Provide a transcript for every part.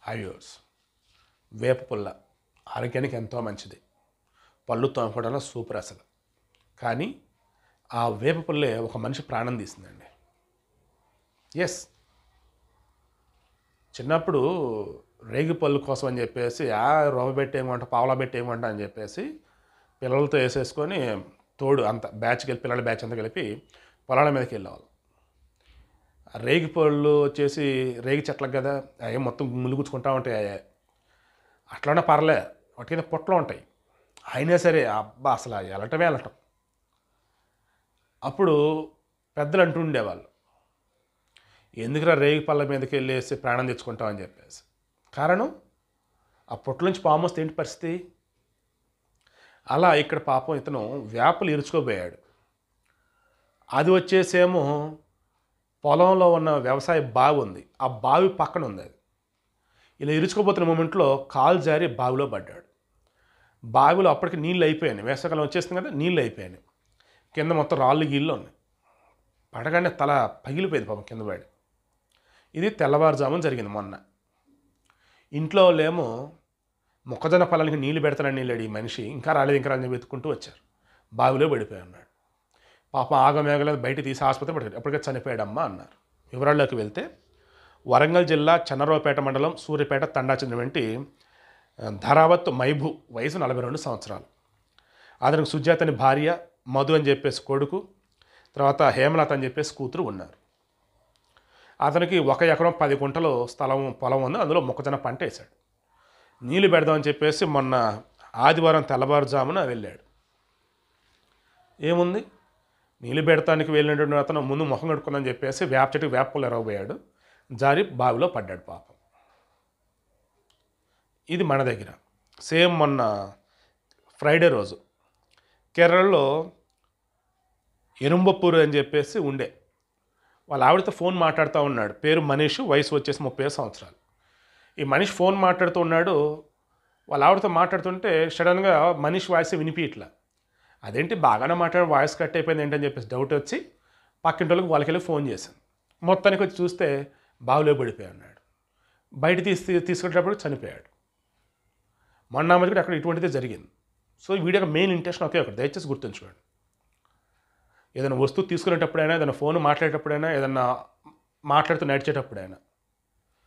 అయోస్ వేప పుల్ల ఆరోగ్యానికి ఎంతో మంచిది పళ్ళు తోముకోవడంలో సూపర్ అసలు కానీ ఆ వేప పుల్లే ఒక మనిషి ప్రాణం తీసిందండి ఎస్ చిన్నప్పుడు రేగి పళ్ళు కోసం అని చెప్పేసి ఆ రవ్వ పెట్టేయమంట పావలా పెట్టేయమంట అని చెప్పేసి పిల్లలతో వేసేసుకొని తోడు అంత బ్యాచ్కి వెళ్ళి పిల్లల బ్యాచ్ అంతా కలిపి పొలాల మీదకి వెళ్ళేవాళ్ళు ఆ రేగి పళ్ళు వచ్చేసి రేగి చెట్లకు కదా అవి మొత్తం ములుగుచ్చుకుంటా ఉంటాయి అవి అట్లనే పర్లే వాటి కింద పొట్లు ఉంటాయి అయినా సరే అబ్బా అసలు అవి వెళ్ళటమే వెళ్ళటం అప్పుడు పెద్దలు అంటూ ఉండేవాళ్ళు ఎందుకురా రేగి పళ్ళ మీదకి వెళ్ళేసి ప్రాణం తెచ్చుకుంటాం అని చెప్పేసి కారణం ఆ పొట్ల నుంచి పాము వస్తే ఏంటి పరిస్థితి అలా ఇక్కడ పాపం ఇతను వేపలు ఇరుచుకోబోయాడు అది వచ్చేసేమో పొలంలో ఉన్న వ్యవసాయ బావి ఉంది ఆ బావి పక్కన ఉంది అది ఇలా ఇరుచుకోబోతున్న మూమెంట్లో కాలు జారి బావిలో పడ్డాడు బావిలో అప్పటికి నీళ్ళు అయిపోయాయి వేసవకాలం వచ్చేస్తుంది కదా నీళ్ళు అయిపోయాయి కింద మొత్తం రాళ్ళు గీళ్ళు ఉన్నాయి పడగానే తల పగిలిపోయింది పాపం కింద పడి ఇది తెల్లవారుజామున జరిగింది మొన్న ఇంట్లో వాళ్ళేమో మొక్కజొన్న పొలానికి నీళ్లు పెడతానని నీళ్ళాడు ఈ మనిషి ఇంకా రాలేదు ఇంకా రాలేదు వెతుక్కుంటూ వచ్చారు బావిలో పడిపోయి ఉన్నాడు పాపం ఆగమేగలేదు బయట తీసి ఆసుపత్రి పట్టుకు ఎప్పటికే చనిపోయాడమ్మా అన్నారు వివరాల్లోకి వెళ్తే వరంగల్ జిల్లా చన్నరావుపేట మండలం సూర్యపేట తండా చెందినటువంటి ఆ, ధరావత్ మైభు వయసు నలభై రెండు సంవత్సరాలు అతనికి సుజాతని భార్య మధు అని చెప్పేసి కొడుకు తర్వాత హేమలత అని చెప్పేసి కూతురు ఉన్నారు అతనికి ఒక ఎకరం పది గుంటలు స్థలం పొలం ఉంది అందులో మొక్కజొన్న పంట వేశాడు నీళ్లు పెడదామని చెప్పేసి మొన్న ఆదివారం తెల్లవారుజామున వెళ్ళాడు ఏముంది నీళ్ళు పెడతానికి వెళ్ళినటువంటి అతను ముందు ముఖం కడుక్కుందని చెప్పేసి వేప చెట్టుకి వేప పుల్ల ఎరవబోయాడు జారి బావిలో పడ్డాడు పాపం ఇది మన దగ్గర సేమ్ మొన్న ఫ్రైడే రోజు కేరళలో ఎరుంబపూర్ అని చెప్పేసి ఉండే వాళ్ళ ఆవిడతో ఫోన్ మాట్లాడుతూ ఉన్నాడు పేరు మనీష్ వయసు వచ్చేసి ముప్పై సంవత్సరాలు ఈ మనిషి ఫోన్ మాట్లాడుతూ ఉన్నాడు వాళ్ళ ఆవిడతో మాట్లాడుతుంటే సడన్గా మనీష్ వాయిస్ వినిపించట్లా అదేంటి బాగానే మాట్లాడి వాయిస్ కట్ అయిపోయింది ఏంటని చెప్పేసి డౌట్ వచ్చి పక్కింటి వాళ్ళకి వాళ్ళకి వెళ్ళి ఫోన్ చేశాను మొత్తానికి వచ్చి చూస్తే బావిలో పడిపోయి ఉన్నాడు బయట తీసి తీసుకునేటప్పుడు చనిపోయాడు మొన్న మధ్య కూడా అక్కడ ఇటువంటిదే జరిగింది సో ఈ వీడియో మెయిన్ ఇంటెన్షన్ ఒకే ఒకటి దయచేసి గుర్తుంచుకోండి ఏదైనా వస్తువు తీసుకునేటప్పుడైనా ఏదైనా ఫోన్ మాట్లాడేటప్పుడైనా ఏదైనా మాట్లాడుతూ నడిచేటప్పుడైనా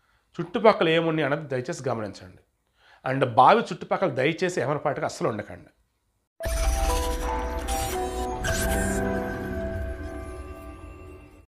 చుట్టుపక్కల ఏమున్నాయి అన్నది దయచేసి గమనించండి అండ్ బావి చుట్టుపక్కల దయచేసి ఎవరి పాటకు అస్సలు ఉండకండి